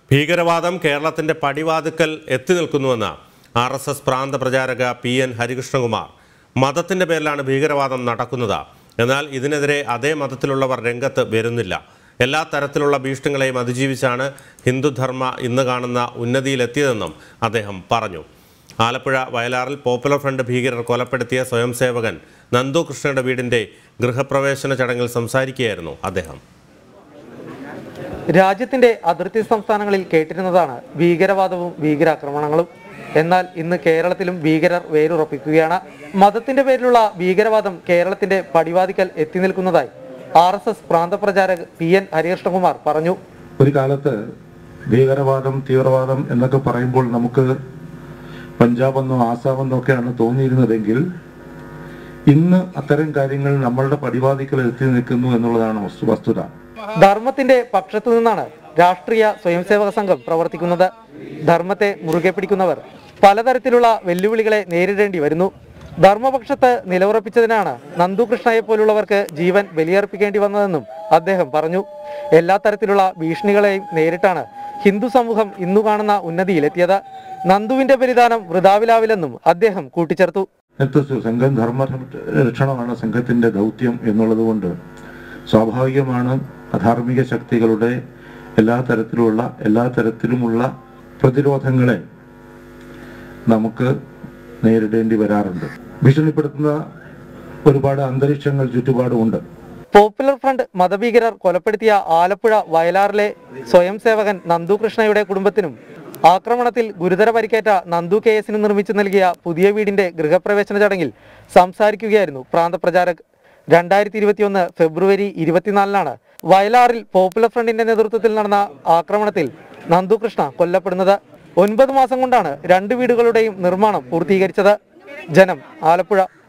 ഭീകരവാദം കേരളത്തിന്റെ പടിവാതുക്കൽ എത്തി നിൽക്കുന്നുവെന്ന് ആർ എസ് എസ് പ്രാന്ത പ്രചാരക പി എൻ ഹരികൃഷ്ണകുമാർ മതത്തിന്റെ പേരിലാണ് ഭീകരവാദം നടക്കുന്നത് എന്നാൽ ഇതിനെതിരെ അതേ മതത്തിലുള്ളവർ രംഗത്ത് വരുന്നില്ല എല്ലാ തരത്തിലുള്ള ഭീഷണികളെയും അതിജീവിച്ചാണ് ഹിന്ദുധർമ്മ ഇന്ന് കാണുന്ന ഉന്നതിയിലെത്തിയതെന്നും അദ്ദേഹം പറഞ്ഞു ആലപ്പുഴ വയലാറിൽ പോപ്പുലർ ഫ്രണ്ട് ഭീകരർ കൊലപ്പെടുത്തിയ സ്വയം സേവകൻ നന്ദു കൃഷ്ണയുടെ വീടിന്റെ ഗൃഹപ്രവേശന ചടങ്ങിൽ സംസാരിക്കുകയായിരുന്നു അദ്ദേഹം രാജ്യത്തിന്റെ അതിർത്തി സംസ്ഥാനങ്ങളിൽ കേട്ടിരുന്നതാണ് ഭീകരവാദവും ഭീകരാക്രമണങ്ങളും എന്നാൽ ഇന്ന് കേരളത്തിലും ഭീകരർ വേരുറപ്പിക്കുകയാണ് മതത്തിന്റെ പേരിലുള്ള ഭീകരവാദം കേരളത്തിന്റെ പടിവാതിക്കൽ എത്തി നിൽക്കുന്നതായി ആർ എസ് എസ് പ്രാന്തപ്രചാരക് പി എൻ ഹരികൃഷ്ണകുമാർ പറഞ്ഞു ഒരു കാലത്ത് ഭീകരവാദം തീവ്രവാദം എന്നൊക്കെ പറയുമ്പോൾ നമുക്ക് പഞ്ചാബെന്നോ ആസാമെന്നോ ഒക്കെയാണ് തോന്നിയിരുന്നതെങ്കിൽ ഇന്ന് അത്തരം കാര്യങ്ങൾ നമ്മളുടെ പടിവാതിക്കൽ എത്തി നിൽക്കുന്നു എന്നുള്ളതാണ് വസ്തു- വസ്തുത ധർമ്മത്തിന്റെ പക്ഷത്തു നിന്നാണ് രാഷ്ട്രീയ സ്വയംസേവക സംഘം പ്രവർത്തിക്കുന്നത് ധർമ്മത്തെ മുറുകെ പിടിക്കുന്നവർ പലതരത്തിലുള്ള വെല്ലുവിളികളെ നേരിടേണ്ടി വരുന്നു ധർമ്മപക്ഷത്ത് നിലയുറപ്പിച്ചതിനാണ് നന്ദു കൃഷ്ണയെ പോലുള്ളവർക്ക് ജീവൻ ബലിയർപ്പിക്കേണ്ടി വന്നതെന്നും അദ്ദേഹം പറഞ്ഞു എല്ലാ തരത്തിലുള്ള ഭീഷണികളെയും നേരിട്ടാണ് ഹിന്ദു സമൂഹം ഇന്നു കാണുന്ന ഉന്നതിയിലെത്തിയത് നന്ദുവിന്റെ ബലിദാനം വൃതാവിലാവില്ലെന്നും അദ്ദേഹം കൂട്ടിച്ചേർത്തു നേതൃത്വ സംഘം ധർമ്മ രക്ഷണമാണ് സംഘത്തിന്റെ ദൗത്യം എന്നുള്ളത് കൊണ്ട് സ്വാഭാവികമാണ് അധാർമിക ശക്തികളുടെ എല്ലാ തരത്തിലുള്ള എല്ലാ തരത്തിലുമുള്ള പ്രതിരോധങ്ങളെ നമുക്ക് നേരിടേണ്ടി വരാറുണ്ട് ഭീഷണിപ്പെടുത്തുന്ന ഒരുപാട് അന്തരീക്ഷങ്ങൾ ചുറ്റുപാടുമുണ്ട് പോപ്പുലർ ഫ്രണ്ട് മതഭീകരർ കൊലപ്പെടുത്തിയ ആലപ്പുഴ വയലാറിലെ സ്വയം സേവകൻ നന്ദു കൃഷ്ണയുടെ കുടുംബത്തിനും ആക്രമണത്തിൽ ഗുരുതര പരിക്കേറ്റ നന്ദു കെ എസിന് നിർമ്മിച്ചു നൽകിയ പുതിയ വീടിന്റെ ഗൃഹപ്രവേശന ചടങ്ങിൽ സംസാരിക്കുകയായിരുന്നു പ്രാന്തപ്രചാരക് രണ്ടായിരത്തി ഇരുപത്തിയൊന്ന് ഫെബ്രുവരി ഇരുപത്തിനാലിനാണ് വയലാറിൽ പോപ്പുലർ ഫ്രണ്ടിന്റെ നേതൃത്വത്തിൽ നടന്ന ആക്രമണത്തിൽ നന്ദു കൃഷ്ണ കൊല്ലപ്പെടുന്നത് ഒൻപത് മാസം കൊണ്ടാണ് രണ്ട് വീടുകളുടെയും നിർമ്മാണം പൂർത്തീകരിച്ചത് ജനം ആലപ്പുഴ